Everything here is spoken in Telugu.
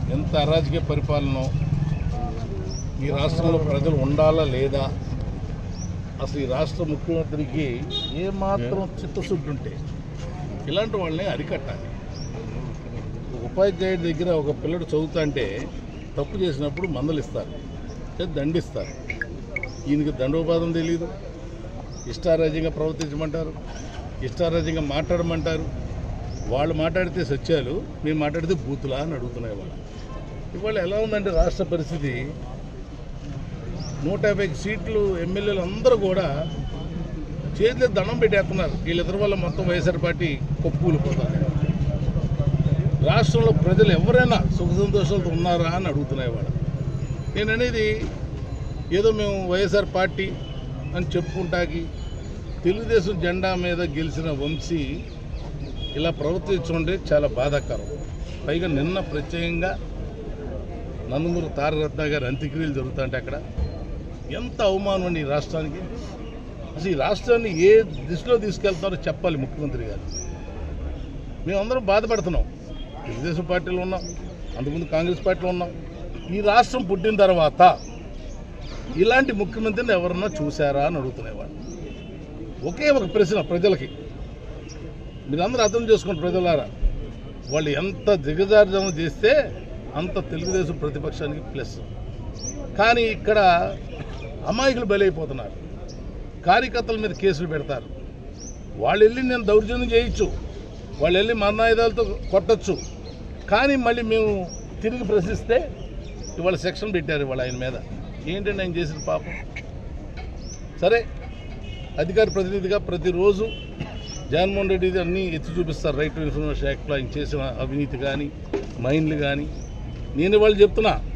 ఎంత అరాజకీయ పరిపాలన ఈ రాష్ట్రంలో ప్రజలు ఉండాలా లేదా అసలు ఈ రాష్ట్ర ముఖ్యమంత్రికి ఏమాత్రం చిత్తశుద్ధి ఉంటే ఇలాంటి వాళ్ళని అరికట్టాలి ఒక ఉపాధ్యాయుడి దగ్గర ఒక పిల్లడు చదువుతా అంటే తప్పు చేసినప్పుడు మందలిస్తారు లేదా దండిస్తారు ఈయనకి దండోపాదం తెలియదు ఇష్టారాజ్యంగా ప్రవర్తించమంటారు ఇష్టారాజ్యంగా మాట్లాడమంటారు వాళ్ళు మాట్లాడితే సత్యాలు మేము మాట్లాడితే బూతులా అని అడుగుతున్నాయి వాళ్ళు ఇవాళ ఎలా ఉందంటే రాష్ట్ర పరిస్థితి నూట యాభై సీట్లు ఎమ్మెల్యేలు అందరూ కూడా చేతిలో దండం పెట్టేస్తున్నారు వీళ్ళిద్దరి వల్ల మొత్తం వైఎస్ఆర్ పార్టీ కొప్పుకూలిపోతారు రాష్ట్రంలో ప్రజలు ఎవరైనా సుఖ సంతోషాలతో ఉన్నారా అని అడుగుతున్నాయి వాళ్ళు నేను అనేది ఏదో మేము వైఎస్ఆర్ పార్టీ అని చెప్పుకుంటాకి తెలుగుదేశం జెండా మీద గెలిచిన వంశీ ఇలా ప్రవర్తించుంటే చాలా బాధాకరం పైగా నిన్న ప్రత్యేకంగా నందమూరి తారరత్న గారి అంత్యక్రియలు జరుగుతుంటే అక్కడ ఎంత అవమానం అండి ఈ రాష్ట్రానికి అసలు ఈ రాష్ట్రాన్ని ఏ దిశలో తీసుకెళ్తారో చెప్పాలి ముఖ్యమంత్రి గారు మేమందరం బాధపడుతున్నాం తెలుగుదేశం పార్టీలో ఉన్నాం అంతకుముందు కాంగ్రెస్ పార్టీలో ఉన్నాం ఈ రాష్ట్రం పుట్టిన తర్వాత ఇలాంటి ముఖ్యమంత్రిని ఎవరన్నా చూశారా అని అడుగుతునేవాడు ఒకే ఒక ప్రశ్న ప్రజలకి మీరందరూ అర్థం చేసుకోండి ప్రజలారా వాళ్ళు ఎంత దిగజార్జన చేస్తే అంత తెలుగుదేశం ప్రతిపక్షానికి ప్లస్ కానీ ఇక్కడ అమాయకులు బలైపోతున్నారు కార్యకర్తల మీద కేసులు పెడతారు వాళ్ళు వెళ్ళి నేను దౌర్జన్యం చేయొచ్చు వాళ్ళు వెళ్ళి మరణాయుధాలతో కొట్టచ్చు కానీ మళ్ళీ మేము తిరిగి ప్రశ్నిస్తే ఇవాళ సెక్షన్ పెట్టారు ఇవాళ ఆయన మీద ఏంటంటే ఆయన చేసిన పాపం సరే అధికార ప్రతినిధిగా ప్రతిరోజు జగన్మోహన్ రెడ్డి అన్నీ ఎత్తి చూపిస్తారు రైట్ టు ఇన్ఫర్మేషన్ యాక్ట్లో ఆయన చేసిన అవినీతి కానీ మైన్లు కానీ నేను వాళ్ళు చెప్తున్నా